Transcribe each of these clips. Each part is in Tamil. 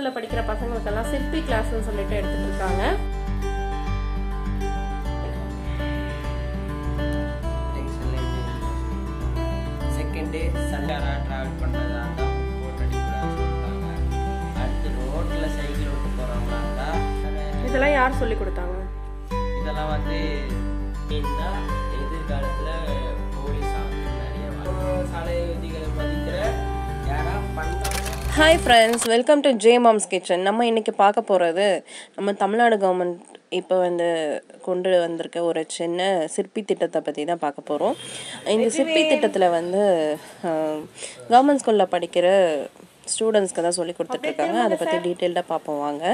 ஸ்கூல்ல படிக்கிற பசங்களுக்கெல்லாம் சிற்பி கிளாஸ்னு சொல்லிட்டு எடுத்துட்டு இருக்காங்க செகண்ட் டே சண்டாரா ட்ராவல் பண்ணுறதா இருந்தால் ஃபோட்டோ அடிக்கூடாதுன்னு சொல்லிட்டாங்க அடுத்து ரோட்டில் சைக்கிள் ஓட்டு போகிறவங்களா இருந்தால் இதெல்லாம் யார் சொல்லி கொடுத்தாங்க இதெல்லாம் வந்து இந்த எதிர்காலத்தில் போலீஸ் ஆகணும் நிறைய வரும். சாலை விதிகளை மதிக்கிற யாரா பண்ணாங்க hi friends welcome to J mom's kitchen நம்ம இன்னைக்கு பார்க்க போகிறது நம்ம தமிழ்நாடு கவர்மெண்ட் இப்போ வந்து கொண்டு வந்திருக்க ஒரு சின்ன சிற்பி திட்டத்தை பற்றி தான் பார்க்க போகிறோம் இந்த சிற்பி திட்டத்தில் வந்து கவர்மெண்ட் ஸ்கூலில் படிக்கிற ஸ்டூடெண்ட்ஸ்க்கு தான் சொல்லி கொடுத்துட்ருக்காங்க அதை பற்றி டீட்டெயில்டாக பார்ப்போம் வாங்க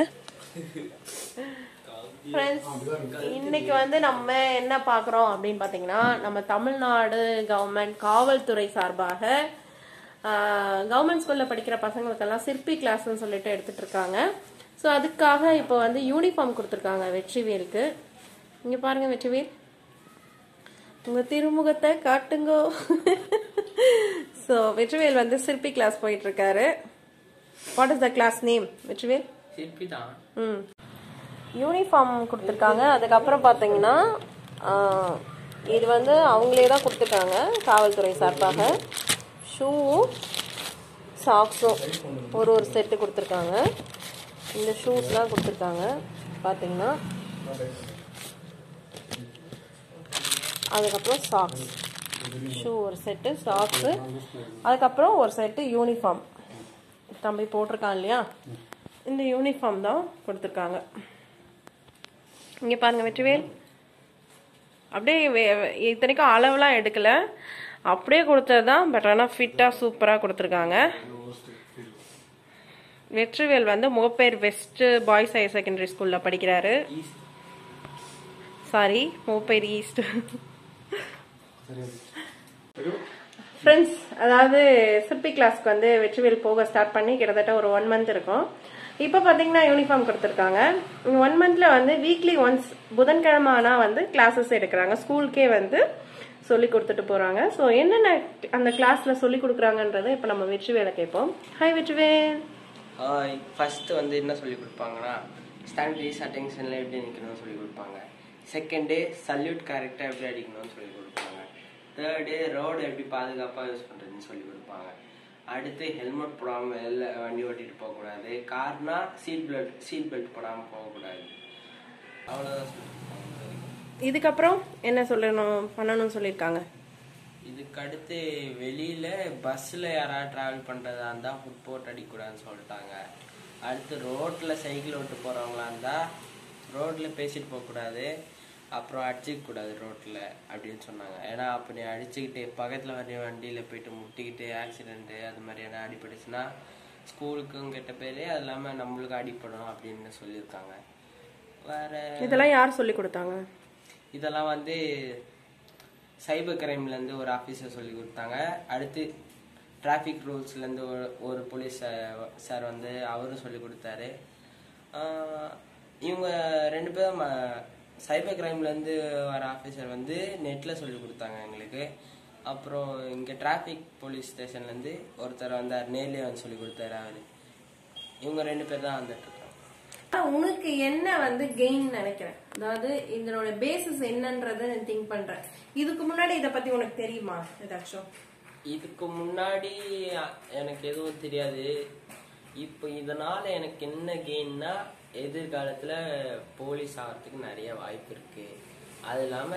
இன்னைக்கு வந்து நம்ம என்ன பார்க்குறோம் அப்படின்னு பார்த்தீங்கன்னா நம்ம தமிழ்நாடு கவர்மெண்ட் காவல்துறை சார்பாக கவர்மெண்ட் ஸ்கூலில் படிக்கிற பசங்களுக்கெல்லாம் சிற்பி கிளாஸ்னு சொல்லிட்டு எடுத்துட்டு இருக்காங்க ஸோ அதுக்காக இப்போ வந்து யூனிஃபார்ம் கொடுத்துருக்காங்க வெற்றிவேலுக்கு இங்கே பாருங்க வெற்றிவேல் உங்க திருமுகத்தை காட்டுங்கோ ஸோ வெற்றிவேல் வந்து சிற்பி கிளாஸ் போயிட்டு இருக்காரு what is the class name Vetrivel Sirpi தான் ம் யூனிஃபார்ம் கொடுத்துருக்காங்க அதுக்கப்புறம் பார்த்தீங்கன்னா ஆஹ், இது வந்து அவங்களே தான் கொடுத்துருக்காங்க காவல்துறை சார்பாக ஷூவும் சாக்ஸும் ஒரு ஒரு செட்டு கொடுத்துருக்காங்க இந்த ஷூஸ்லாம் கொடுத்துருக்காங்க பார்த்தீங்கன்னா அதுக்கப்புறம் சாக்ஸ் ஷூ ஒரு செட்டு சாக்ஸு அதுக்கப்புறம் ஒரு செட்டு யூனிஃபார்ம் தம்பி போட்டிருக்கான் இல்லையா இந்த யூனிஃபார்ம் தான் கொடுத்துருக்காங்க இங்கே பாருங்க வெற்றிவேல் அப்படியே வே- வே- இத்தனைக்கும் அளவுலாம் எடுக்கல அப்படியே கொடுத்தது தான் பட் ஆனால் ஃபிட்டாக சூப்பராக கொடுத்துருக்காங்க வெற்றிவேல் வந்து Mogappair west boys higher secondary ஸ்கூலில் படிக்கிறாரு சாரி முகப்பேர் ஈஸ்ட் ஃப்ரெண்ட்ஸ் அதாவது சிற்பி கிளாஸ்க்கு வந்து வெற்றிவேல் போக ஸ்டார்ட் பண்ணி கிட்டத்தட்ட ஒரு ஒன் மந்த் இருக்கும் இப்போ பார்த்தீங்கன்னா யூனிஃபார்ம் கொடுத்துருக்காங்க ஒன் மந்த்ல வந்து வீக்லி ஒன்ஸ் புதன்கிழமை ஆனா வந்து கிளாஸஸ் எடுக்கிறாங்க ஸ்கூலுக்கே வந்து சொல்லி கொடுத்துட்டு போறாங்க ஸோ என்னென்ன அந்த கிளாஸ்ல சொல்லி கொடுக்குறாங்கன்றதை இப்போ நம்ம வெற்றிவேலை கேட்போம் ஹாய் வெற்றிவேல் ஃபஸ்ட்டு வந்து என்ன சொல்லி கொடுப்பாங்கன்னா ஸ்டாண்டர்டைஸ் அட்டென்ஷனில் எப்படி நிற்கணும்னு சொல்லி கொடுப்பாங்க செகண்ட் டே சல்யூட் கரெக்டாக எப்படி அடிக்கணும்னு சொல்லி கொடுப்பாங்க தேர்ட் டே ரோடு எப்படி பாதுகாப்பாக யூஸ் பண்ணுறதுன்னு சொல்லி கொடுப்பாங்க அடுத்து ஹெல்மெட் போடாமல் வெளில வண்டி ஓட்டிட்டு போகக்கூடாது கார்னா சீட் பெல்ட் சீட் பெல்ட் போடாமல் போகக்கூடாது அவ்வளோதான் சொல்லி கொடுப்பாங்க இதுக்கப்புறம் என்ன சொல்லணும் பண்ணணும்னு சொல்லியிருக்காங்க இதுக்கு அடுத்து வெளியில பஸ்ல யாராவது டிராவல் பண்றதா இருந்தா ஃபுட் போட் அடிக்கூடாதுன்னு சொல்லிட்டாங்க அடுத்து ரோட்ல சைக்கிள் ஓட்டு போறவங்களா இருந்தா ரோட்ல பேசிட்டு போக கூடாது அப்புறம் அடிச்சுக்க கூடாது ரோட்ல அப்படின்னு சொன்னாங்க ஏன்னா அப்ப நீ அடிச்சுக்கிட்டு பக்கத்துல வர வண்டியில போயிட்டு முட்டிக்கிட்டு ஆக்சிடென்ட் அது மாதிரி எதாவது அடிபட்டுச்சுன்னா ஸ்கூலுக்கும் கெட்ட பேரு அது இல்லாம நம்மளுக்கு அடிப்படும் அப்படின்னு சொல்லியிருக்காங்க வேற இதெல்லாம் யார் சொல்லி கொடுத்தாங்க இதெல்லாம் வந்து சைபர் கிரைம்லேருந்து ஒரு ஆஃபீஸர் சொல்லி கொடுத்தாங்க அடுத்து டிராஃபிக் ரூல்ஸ்லேருந்து ஒரு ஒரு போலீஸ் சார் வந்து அவரும் சொல்லி கொடுத்தாரு ஆஹ் இவங்க ரெண்டு பேரும் சைபர் கிரைம்லேருந்து வர ஆஃபீஸர் வந்து நெட்டில் சொல்லி கொடுத்தாங்க எங்களுக்கு அப்புறம் இங்கே டிராஃபிக் போலீஸ் ஸ்டேஷன்லேருந்து ஒருத்தர் வந்தார் நேர்லேயே வந்து சொல்லி கொடுத்தாரு அவர் இவங்க ரெண்டு பேர் தான் வந்துட்டு இருக்காங்க உனக்கு என்ன வந்து கெயின் நினைக்கிறேன் அதாவது இதனோட பேசிஸ் என்னன்றத நான் திங்க் பண்றேன் இதுக்கு முன்னாடி இத பத்தி உனக்கு தெரியுமா ஏதாச்சும் இதுக்கு முன்னாடி அ- எனக்கு எதுவும் தெரியாது இப்போ இதனால எனக்கு என்ன கெயின்னா எதிர்காலத்துல போலீஸ் ஆகிறதுக்கு நிறைய வாய்ப்பு இருக்கு அது இல்லாம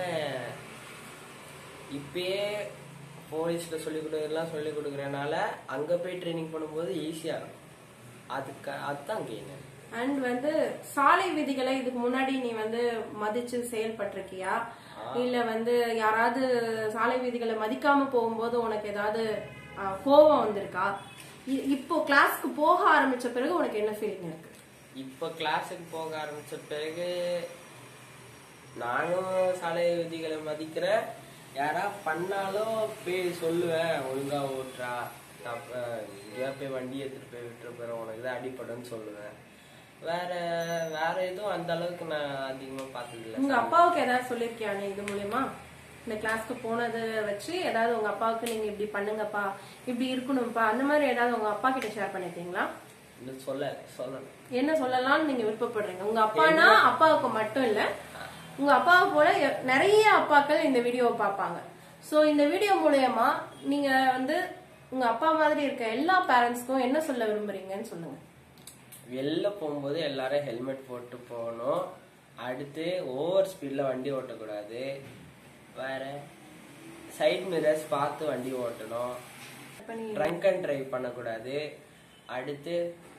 இப்பயே போலீஸ்ல சொல்லி கொடுக்கறதுலாம் சொல்லி கொடுக்கறனால அங்க போய் ட்ரைனிங் பண்ணும்போது ஈஸியா இருக்கும் அதுக்கு அதுதான் கெயின் அண்ட் வந்து சாலை விதிகளை இதுக்கு முன்னாடி நீ வந்து மதிச்சு செயல்பட்டிருக்கியா இல்ல வந்து யாராவது சாலை விதிகளை மதிக்காம போகும்போது உனக்கு ஏதாவது ஆஹ், கோபம் வந்திருக்கா இ- இப்போ கிளாஸ்க்கு போக ஆரம்பிச்ச பிறகு உனக்கு என்ன ஃபீலிங் இருக்கு இப்போ கிளாஸுக்கு போக ஆரம்பிச்ச பிறகு நானும் சாலை விதிகளை மதிக்கிறேன் யாரா பண்ணாலும் போய் சொல்லுவேன் ஒழுங்கா ஓட்டுறா நான் இப்ப எங்கேயா போய் வண்டி எடுத்துட்டு போய் விட்டுற போறேன் உனக்கு தான் அடிபடும்னு சொல்லுவேன் வேற வேற எதுவும் அந்த அளவுக்கு நான் அதிகமா பார்த்தது உங்க இல்லை அப்பாவுக்கு ஏதாவது சொல்லிருக்கியா நீ இது மூலியமா இந்த கிளாஸ்க்கு போனதை வச்சு ஏதாவது உங்க அப்பாவுக்கு நீங்க இப்படி பண்ணுங்கப்பா இப்படி இருக்கணும்ப்பா அந்த மாதிரி ஏதாவது உங்க அப்பா கிட்ட ஷேர் பண்ணிருக்கீங்களா இன்னும் சொல்லலை சொல்லணும் என்ன சொல்லலாம்னு நீங்க விருப்பப்படுறீங்க உங்க அப்பானா அப்பாவுக்கு மட்டும் இல்ல உங்க அப்பாவை போல எ- நிறைய அப்பாக்கள் இந்த வீடியோவை பார்ப்பாங்க சோ இந்த வீடியோ மூலயமா நீங்க வந்து உங்க அப்பா மாதிரி இருக்க எல்லா பேரண்ட்ஸ்க்கும் என்ன சொல்ல விரும்புறீங்கன்னு சொல்லுங்க வெளில போகும்போது எல்லாரும் ஹெல்மெட் போட்டு போகணும் அடுத்து ஓவர் ஸ்பீடில் வண்டி ஓட்டக்கூடாது வேற சைட் மிரர்ஸ் பார்த்து வண்டி ஓட்டணும் இப்ப நீ ட்ரங்க் அண்ட் டிரைவ் பண்ணக்கூடாது அடுத்து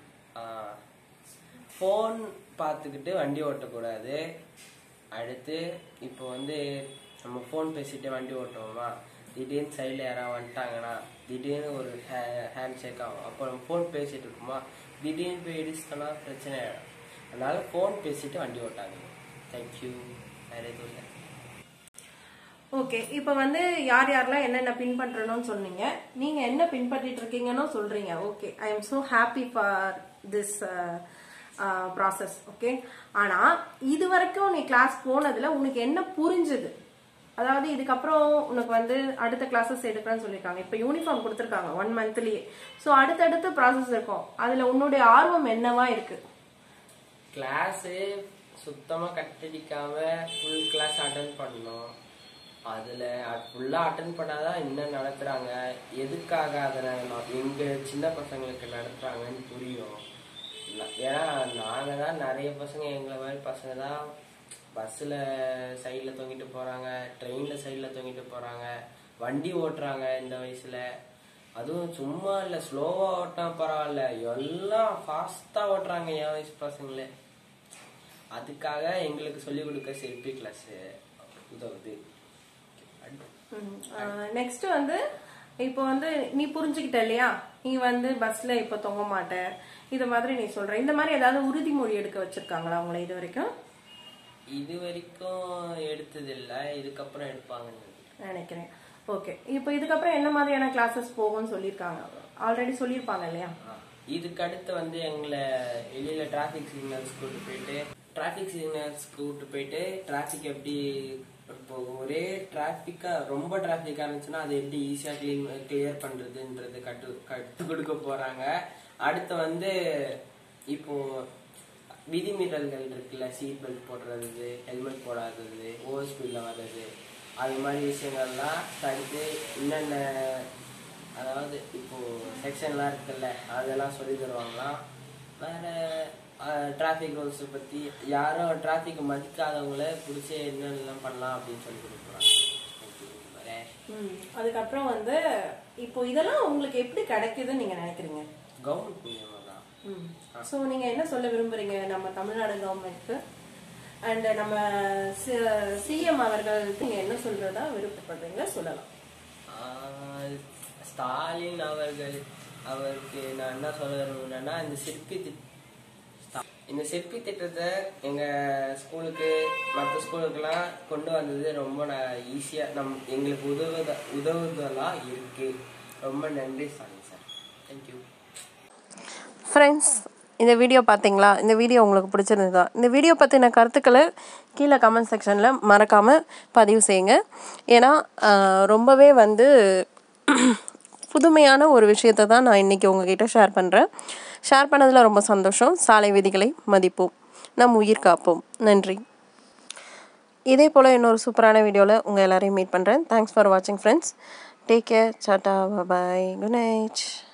ஃபோன் பார்த்துக்கிட்டு வண்டி ஓட்டக்கூடாது அடுத்து இப்போ வந்து நம்ம ஃபோன் பேசிட்டு வண்டி ஓட்டுவோமா திடீர்னு சைடில் யாராவது வந்துட்டாங்கன்னா திடீர்னு ஒரு ஹேண்ட் ஷேக் ஆகும் அப்போ நம்ம ஃபோன் பேசிட்டு இருக்கோமா திடீர்னு போய் இடிச்சிட்டோம்னா பிரச்சனை ஆயிடும் அதனால ஃபோன் பேசிட்டு வண்டி ஓட்டாங்க தேங்க்யூ வேற எதுவும் இல்லை ஓகே இப்போ வந்து யார் யாரெல்லாம் என்னென்ன பின்பற்றணும்னு சொன்னீங்க நீங்க என்ன பின்பற்றிட்டு இருக்கீங்கன்னு சொல்றீங்க okay I am so happy for this process okay ஆனா இது வரைக்கும் நீ கிளாஸ் போனதுல உனக்கு என்ன புரிஞ்சுது அதாவது இதுக்கப்புறம் உனக்கு வந்து அடுத்த கிளாஸஸ் எடுக்கிறேன்னு சொல்லியிருக்காங்க இப்போ யூனிஃபார்ம் கொடுத்துருக்காங்க ஒன் மந்த்லயே ஸோ அடுத்தடுத்து ப்ராசஸ் இருக்கும் அதுல உன்னுடைய ஆர்வம் என்னவா இருக்கு கிளாஸு சுத்தமா கட்டடிக்காம ஃபுல் கிளாஸ் அட்டன் பண்ணணும் அதுல ஃபுல்லா அட்டன் பண்ணாதான் என்ன நடத்துறாங்க எதுக்காக அதை நான் எங்க சின்ன பசங்களுக்கு நடத்துறாங்கன்னு புரியும் ந- ஏன்னா நாங்க தான் நிறைய பசங்க எங்களை மாதிரி பசங்க தான் பஸ்ஸில் சைடில் தொங்கிட்டு போறாங்க ட்ரெயினில் சைடில் தொங்கிட்டு போறாங்க வண்டி ஓட்டுறாங்க இந்த வயசுல அதுவும் சும்மா இல்லை ஸ்லோவா ஓட்டினா பரவாயில்ல எல்லாம் ஃபாஸ்டா ஓட்டுறாங்க என் வயசு பசங்களே அதுக்காக எங்களுக்கு சொல்லிக் கொடுக்க சிற்பி கிளாஸ் உதவுது நெக்ஸ்ட் வந்து இப்போ வந்து நீ புரிஞ்சுக்கிட்ட இல்லையா நீ வந்து பஸ்ல இப்போ தொங்க மாட்ட இது மாதிரி நீ சொல்ற இந்த மாதிரி ஏதாவது உறுதிமொழி எடுக்க வச்சிருக்காங்களா உங்களை இது வரைக்கும் இது வரைக்கும் எடுத்தது இல்ல இதுக்கப்புறம் எடுப்பாங்கன்னு நினைக்கிறேன். நினைக்கிறேன் ஓகே இப்போ இதுக்கப்புறம் என்ன மாதிரியான கிளாஸஸ் போகும்னு சொல்லியிருக்காங்க ஆல்ரெடி சொல்லியிருப்பாங்க இல்லையா ஆ. இதுக்கு அடுத்து வந்து எங்களை வெளியில டிராஃபிக் சிக்னல்ஸ் கூட்டு போயிட்டு டிராஃபிக் சிக்னல்ஸ் கூட்டு போயிட்டு டிராஃபிக் எப்படி இப்போ ஒரே டிராஃபிக்கா ரொம்ப டிராஃபிக்கா இருந்துச்சுன்னா அதை எப்படி ஈஸியா கிளீன் கிளியர் பண்றதுன்றது கட்டு கத்து கொடுக்க போறாங்க அடுத்து வந்து இப்போ விதிமீறல்கள் இருக்குல்ல சீட் பெல்ட் போடுறது ஹெல்மெட் போடாதது ஓவர் ஸ்பீட்ல வர்றது அது மாதிரி விஷயங்கள்லாம் தடுத்து என்னென்ன அதாவது இப்போ செக்ஷன்லாம் இருக்குல்ல அதெல்லாம் சொல்லி தருவாங்களாம் வேற டிராஃபிக் ரூல்ஸ் பத்தி யாரும் டிராஃபிக் மதிக்காதவங்கள பிடிச்சி என்னென்னலாம் பண்ணலாம் அப்படின்னு சொல்லி கொடுக்குறாங்க வேற ம் அதுக்கப்புறம் வந்து இப்போ இதெல்லாம் உங்களுக்கு எப்படி கிடைக்குதுன்னு நீங்க நினைக்கிறீங்க கவர்மெண்ட் மூலியமா தான் ம் ஸோ நீங்க என்ன சொல்ல விரும்புறீங்க நம்ம தமிழ்நாடு கவர்மெண்ட்க்கு அண்ட் நம்ம சிஎம் அவர்களுக்கு நீங்க என்ன சொல்றதா விருப்பப்படுறீங்க சொல்லலாம் ஆஹ் ஸ்டாலின் அவர்கள் அவருக்கு நான் என்ன சொல்ல விரும்புறேன்னா இந்த சிற்பி திட்- ஸ்டா- இந்த சிற்பி திட்டத்தை எங்க ஸ்கூலுக்கு மற்ற ஸ்கூலுக்கெல்லாம் கொண்டு வந்தது ரொம்ப நான் ஈஸியா நம் எங்களுக்கு உதவுத உதவுதலா இருக்கு ரொம்ப நன்றி ஸ்டாலின் சார் தேங்க்யூ ஃப்ரெண்ட்ஸ் இந்த வீடியோ பார்த்தீங்களா இந்த வீடியோ உங்களுக்கு பிடிச்சிருந்ததா இந்த வீடியோ பற்றின கருத்துக்களை கீழே கமெண்ட் செக்ஷனில் மறக்காமல் பதிவு செய்யுங்க ஏன்னா ஆஹ், ரொம்பவே வந்து புதுமையான ஒரு விஷயத்தை தான் நான் இன்றைக்கி உங்ககிட்ட ஷேர் பண்ணுறேன் ஷேர் பண்ணதில் ரொம்ப சந்தோஷம் சாலை விதிகளை மதிப்போம் நம் உயிர் காப்போம் நன்றி இதே போல் இன்னொரு சூப்பரான வீடியோவில் உங்கள் எல்லாரையும் மீட் பண்ணுறேன் தேங்க்ஸ் ஃபார் வாட்சிங் friends take care tata bye good night